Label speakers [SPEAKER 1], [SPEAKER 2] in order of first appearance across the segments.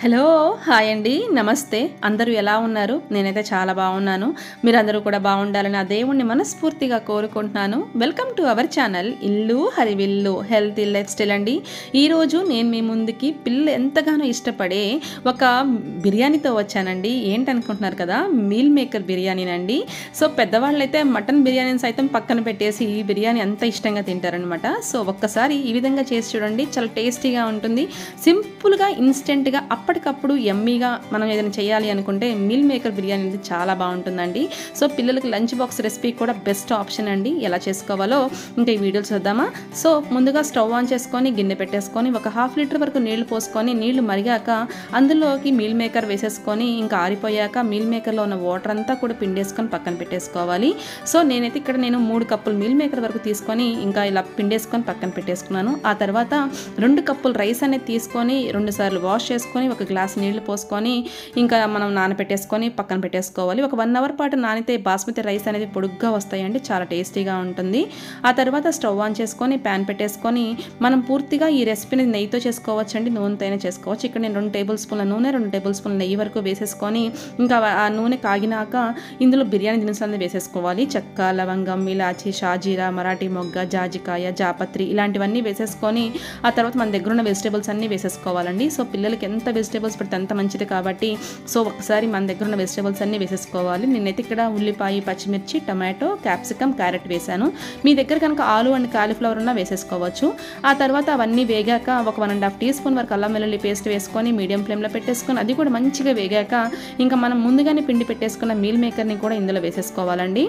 [SPEAKER 1] hello hi అండి నమస్తే అందరూ ఎలా ఉన్నారు నేనైతే చాలా బాగున్నాను మీరందరూ కూడా బాగుండాలని ఆ దేవుణ్ణి మనస్ఫూర్తిగా కోరుకుంటున్నాను వెల్కమ్ టు అవర్ ఛానల్ ఇల్లు హరివిల్లు హెల్తీ లైఫ్ స్టైల్ అండి ఈరోజు నేను మీ ముందుకి పిల్లలు ఎంతగానో ఇష్టపడే ఒక బిర్యానీతో వచ్చానండి ఏంటనుకుంటున్నారు కదా మీల్ మేకర్ బిర్యానీనండి సో పెద్దవాళ్ళు అయితే మటన్ బిర్యానీ సైతం పక్కన పెట్టేసి ఈ బిర్యానీ అంత ఇష్టంగా తింటారనమాట సో ఒక్కసారి ఈ విధంగా చేసి చూడండి చాలా టేస్టీగా ఉంటుంది సింపుల్గా ఇన్స్టెంట్గా అప్పటికప్పుడు ఎమ్మీగా మనం ఏదైనా చేయాలి అనుకుంటే మీల్ మేకర్ బిర్యానీ అనేది చాలా బాగుంటుందండి సో పిల్లలకి లంచ్ బాక్స్ రెసిపీ కూడా బెస్ట్ ఆప్షన్ అండి ఎలా చేసుకోవాలో ఇంకా ఈ వీడియోలు చూద్దామా సో ముందుగా స్టవ్ ఆన్ చేసుకొని గిన్నె పెట్టేసుకొని ఒక హాఫ్ లీటర్ వరకు నీళ్లు పోసుకొని నీళ్లు మరిగాక అందులోకి మీల్ మేకర్ వేసేసుకొని ఇంకా ఆరిపోయాక మీల్ మేకర్లో ఉన్న వాటర్ అంతా కూడా పిండేసుకొని పక్కన పెట్టేసుకోవాలి సో నేనైతే ఇక్కడ నేను మూడు కప్పులు మీల్ మేకర్ వరకు తీసుకొని ఇంకా ఇలా పిండేసుకొని పక్కన పెట్టేసుకున్నాను ఆ తర్వాత రెండు కప్పులు రైస్ అనేది తీసుకొని రెండు సార్లు వాష్ చేసుకొని ఒక గ్లాస్ నీళ్లు పోసుకొని ఇంకా మనం నానబెట్టేసుకొని పక్కన పెట్టేసుకోవాలి ఒక వన్ అవర్ పాటు నానితే బాస్మతి రైస్ అనేది పొడుగ్గా వస్తాయండి చాలా టేస్టీగా ఉంటుంది ఆ తర్వాత స్టవ్ ఆన్ చేసుకొని ప్యాన్ పెట్టేసుకొని మనం పూర్తిగా ఈ రెసిపీని నెయ్యితో చేసుకోవచ్చండి నూనెతో అయినా చేసుకోవచ్చు ఇక్కడ నేను రెండు టేబుల్ స్పూన్ల నూనె రెండు టేబుల్ స్పూన్ల నెయ్యి వరకు వేసేసుకొని ఇంకా ఆ నూనె కాగినాక ఇందులో బిర్యానీ దినుసులు వేసేసుకోవాలి చెక్క లవంగం ఇలాచి షాజీరా మరాఠీ మొగ్గ జాజికాయ జాపత్రి ఇలాంటివన్నీ వేసేసుకొని ఆ తర్వాత మన దగ్గర ఉన్న వెజిటేబుల్స్ అన్నీ వేసేసుకోవాలండి సో పిల్లలకి ఎంత వెజిటేబుల్స్ పెడితే అంత మంచిది కాబట్టి సో ఒకసారి మన దగ్గర ఉన్న వెజిటేబుల్స్ అన్నీ వేసేసుకోవాలి నేనైతే ఇక్కడ ఉల్లిపాయ పచ్చిమిర్చి టమాటో క్యాప్సికమ్ క్యారెట్ వేసాను మీ దగ్గర కనుక ఆలు అండ్ కాలీఫ్లవర్ ఉన్నా వేసేసుకోవచ్చు ఆ తర్వాత అవన్నీ వేగాక ఒక one and half teaspoon వరకు అల్లం వెల్లుల్లి పేస్ట్ వేసుకొని మీడియం ఫ్లేమ్లో పెట్టేసుకొని అది కూడా మంచిగా వేగాక ఇంకా మనం ముందుగానే పిండి పెట్టేసుకున్న మీల్ మేకర్ని కూడా ఇందులో వేసేసుకోవాలండి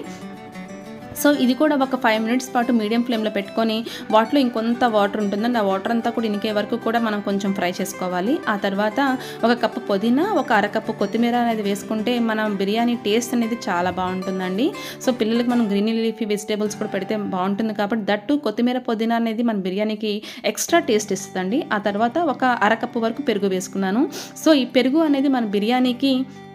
[SPEAKER 1] సో ఇది కూడా ఒక ఫైవ్ మినిట్స్ పాటు మీడియం ఫ్లేమ్లో పెట్టుకొని వాటిలో ఇంకొంత వాటర్ ఉంటుందండి ఆ వాటర్ అంతా కూడా ఇనికే వరకు కూడా మనం కొంచెం ఫ్రై చేసుకోవాలి ఆ తర్వాత ఒక కప్పు పుదీనా ఒక అరకప్పు కొత్తిమీర అనేది వేసుకుంటే మనం బిర్యానీ టేస్ట్ అనేది చాలా బాగుంటుందండి సో పిల్లలకి మనం గ్రీన్ లీఫీ వెజిటేబుల్స్ కూడా పెడితే బాగుంటుంది కాబట్టి దట్టు కొత్తిమీర పుదీనా అనేది మన బిర్యానీకి ఎక్స్ట్రా టేస్ట్ ఇస్తుందండి ఆ తర్వాత ఒక అరకప్పు వరకు పెరుగు వేసుకున్నాను సో ఈ పెరుగు అనేది మన బిర్యానీకి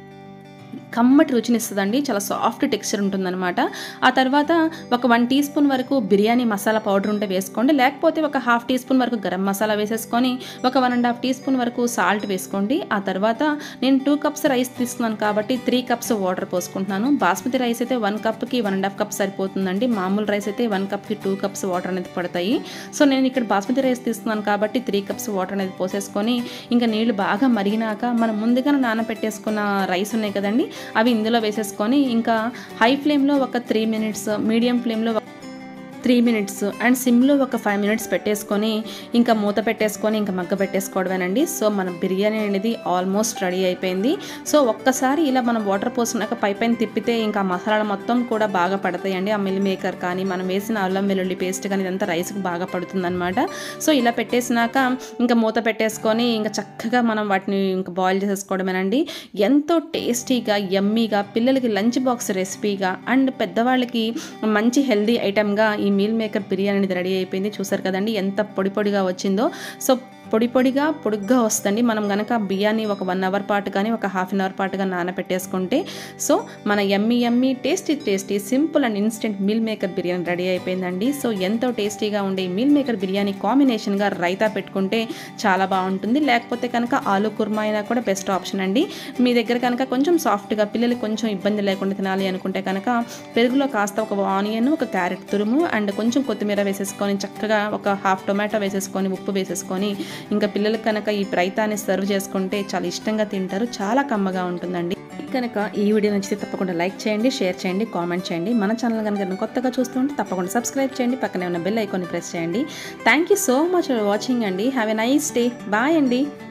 [SPEAKER 1] కమ్మటి రుచినిస్తుందండి చాలా సాఫ్ట్ టెక్స్చర్ ఉంటుందన్నమాట ఆ తర్వాత ఒక వన్ టీ స్పూన్ వరకు బిర్యానీ మసాలా పౌడర్ ఉంటే వేసుకోండి లేకపోతే ఒక హాఫ్ టీ స్పూన్ వరకు గరం మసాలా వేసేసుకొని ఒక one and half teaspoon వరకు సాల్ట్ వేసుకోండి ఆ తర్వాత నేను టూ కప్స్ రైస్ తీసుకున్నాను కాబట్టి త్రీ కప్స్ వాటర్ పోసుకుంటున్నాను బాస్మతి రైస్ అయితే వన్ కప్కి వన్ అండ్ హాఫ్ కప్ సరిపోతుందండి మామూలు రైస్ అయితే వన్ కప్కి టూ కప్స్ వాటర్ అనేది పడతాయి సో నేను ఇక్కడ బాస్మతి రైస్ తీసుకున్నాను కాబట్టి త్రీ కప్స్ వాటర్ అనేది పోసేసుకొని ఇంకా నీళ్లు బాగా మరిగినాక మనం ముందుగా నానబెట్టేసుకున్న రైస్ ఉన్నాయి కదండి అవి ఇందులో వేసేసుకొని ఇంకా హై ఫ్లేమ్లో ఒక త్రీ మినిట్స్ మీడియం ఫ్లేమ్లో త్రీ మినిట్స్ అండ్ సిమ్లో ఒక ఫైవ్ మినిట్స్ పెట్టేసుకొని ఇంకా మూత పెట్టేసుకొని ఇంకా మగ్గ పెట్టేసుకోవడమేనండి సో మన బిర్యానీ అనేది ఆల్మోస్ట్ రెడీ అయిపోయింది సో ఒక్కసారి ఇలా మనం వాటర్ పోసుకున్నాక పై పైన తిప్పితే ఇంకా మసాలాలు మొత్తం కూడా బాగా పడతాయండి ఆ మిల్ మేకర్ కానీ మనం వేసిన అల్లం వెల్లుల్లి పేస్ట్ కానీ ఇదంతా రైస్కి బాగా పడుతుందన్నమాట సో ఇలా పెట్టేసినాక ఇంకా మూత పెట్టేసుకొని ఇంకా చక్కగా మనం వాటిని ఇంకా బాయిల్ చేసేసుకోవడమేనండి ఎంతో టేస్టీగా యమ్మీగా పిల్లలకి లంచ్ బాక్స్ రెసిపీగా అండ్ పెద్దవాళ్ళకి మంచి హెల్దీ ఐటెంగా ఈ మీల్ మేకర్ బిర్యానీ అనేది రెడీ అయిపోయింది చూసారు కదండి ఎంత పొడి పొడిగా వచ్చిందో సో పొడి పొడిగా పొడుగ్గా వస్తుంది మనం కనుక బియ్యాన్ని ఒక వన్ అవర్ పాటు కానీ ఒక హాఫ్ అన్ అవర్ పాటుగా నానబెట్టేసుకుంటే సో మన yummy yummy tasty tasty simple and instant meal maker biryani ready అయిపోయిందండి సో ఎంతో టేస్టీగా ఉండే ఈ మీల్ మేకర్ బిర్యానీ కాంబినేషన్గా రైతా పెట్టుకుంటే చాలా బాగుంటుంది లేకపోతే కనుక ఆలు కుర్మా అయినా కూడా బెస్ట్ ఆప్షన్ అండి మీ దగ్గర కనుక కొంచెం సాఫ్ట్గా పిల్లలకి కొంచెం ఇబ్బంది లేకుండా తినాలి అనుకుంటే కనుక పెరుగులో కాస్త ఒక ఆనియన్ ఒక క్యారెట్ తురుము అండ్ కొంచెం కొత్తిమీర వేసేసుకొని చక్కగా ఒక హాఫ్ టొమాటో వేసేసుకొని ఉప్పు వేసేసుకొని ఇంకా పిల్లలకు కనుక ఈ రైతాన్ని సర్వ్ చేసుకుంటే చాలా ఇష్టంగా తింటారు చాలా కమ్మగా ఉంటుందండి కనుక ఈ వీడియో నచ్చితే తప్పకుండా లైక్ చేయండి షేర్ చేయండి కామెంట్ చేయండి మన ఛానల్ కనుక కొత్తగా చూస్తుంటే తప్పకుండా సబ్స్క్రైబ్ చేయండి పక్కనే ఉన్న బెల్ ఐకాన్ని ప్రెస్ చేయండి thank you so much for watching అండి have a nice day bye అండి